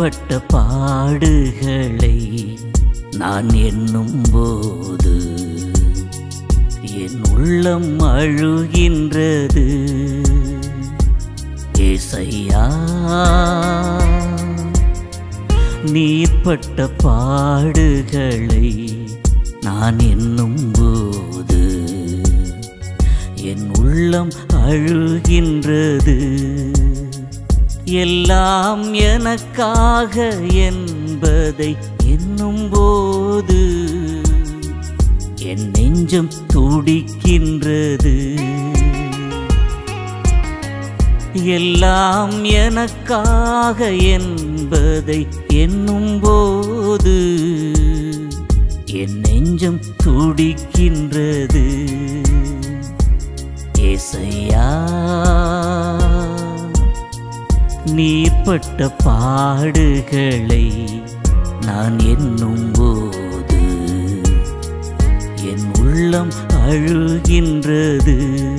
நீர்ப்பட்ட பாடுகளை நான் எண்ணும் போது என் உள்ளம் அழுகின்றது ஏசையா நீர்ப்பட்ட பாடுகளை நான் எண்ணும் போது என் உள்ளம் அழுகின்றது எல்லாம் எனக்காக என்பதை எண்ணும் போது என் நெஞ்சம் துடிக்கின்றது எல்லாம் எனக்காக என்பதை எண்ணும் போது என் நெஞ்சம் துடிக்கின்றது ஏசையா நீர்ப்பட்ட பாடுகளை நான் எண்ணும் போது என் உள்ளம் அழுகின்றது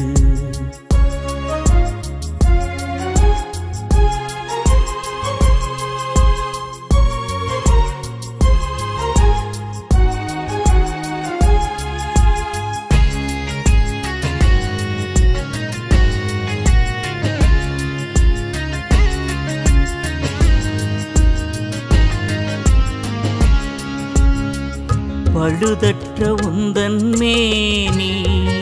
பழுதற்ற உந்தன் மேனி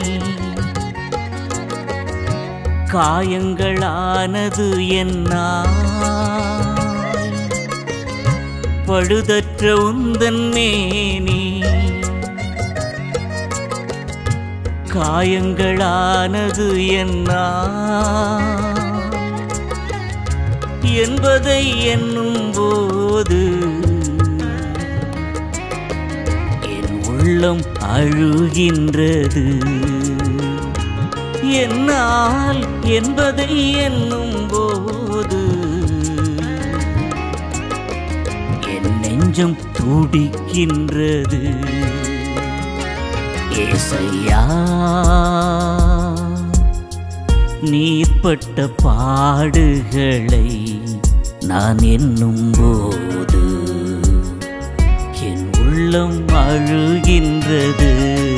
காயங்களானது என்ன பழுதற்ற உந்தன் மேனி காயங்களானது என்ன என்பதை எண்ணும் போது என் உள்ளம் அழுகின்றது என்னால் என்பதை எண்ணும் போது என் நெஞ்சம் துடிக்கின்றது ஏசையா நீர்ப்பட்ட பாடுகளை நான் எண்ணும் போது என் உள்ளம் அழுகின்றது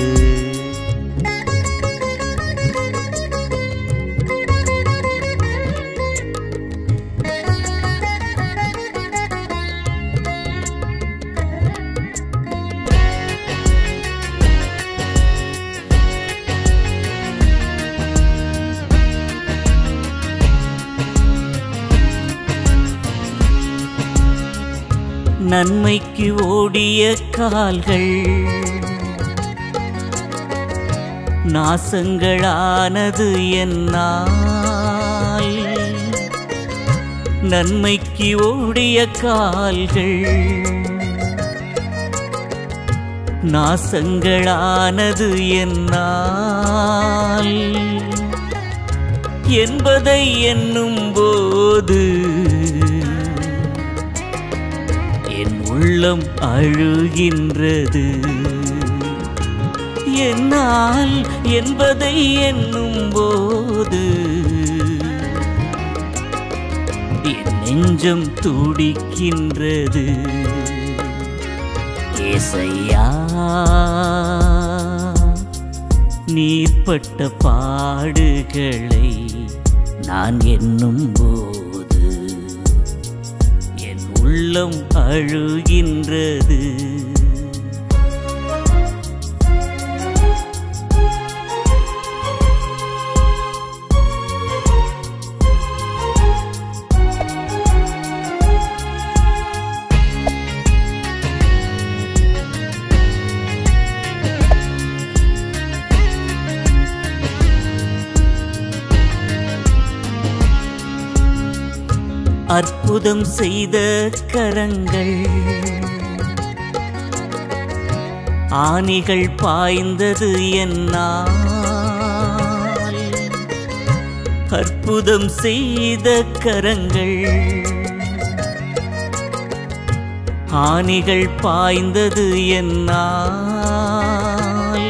நன்மைக்கு ஓடிய கால்கள் நாசங்களானது என்னால் நன்மைக்கு ஓடிய கால்கள் நாசங்களானது என்னால் என்பதை எண்ணும் போது என் உள்ளம் அழுகின்றது என்னால் என்பதை எண்ணும் போது என் நெஞ்சம் துடிக்கின்றது ஏசையா நீர்ப்பட்ட பாடுகளை நான் எண்ணும் போது என் உள்ளம் அழுகின்றது அற்புதம் செய்த கரங்கள் ஆணிகள் பாய்ந்தது என்னால் அற்புதம் செய்த கரங்கள் ஆணிகள் பாய்ந்தது என்னால்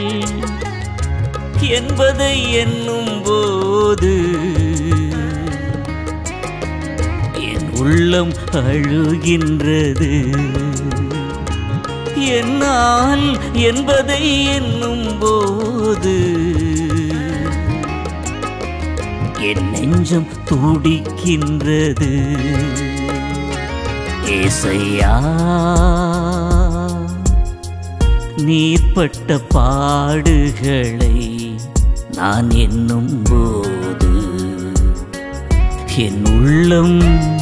என்பதை எண்ணும் போது என் உள்ளம் அழுகின்றது என்னால் என்பதை எண்ணும் போது என் நெஞ்சம் துடிக்கின்றது ஏசையா நீர்பட்ட பாடுகளை நான் எண்ணும் போது என் உள்ளம்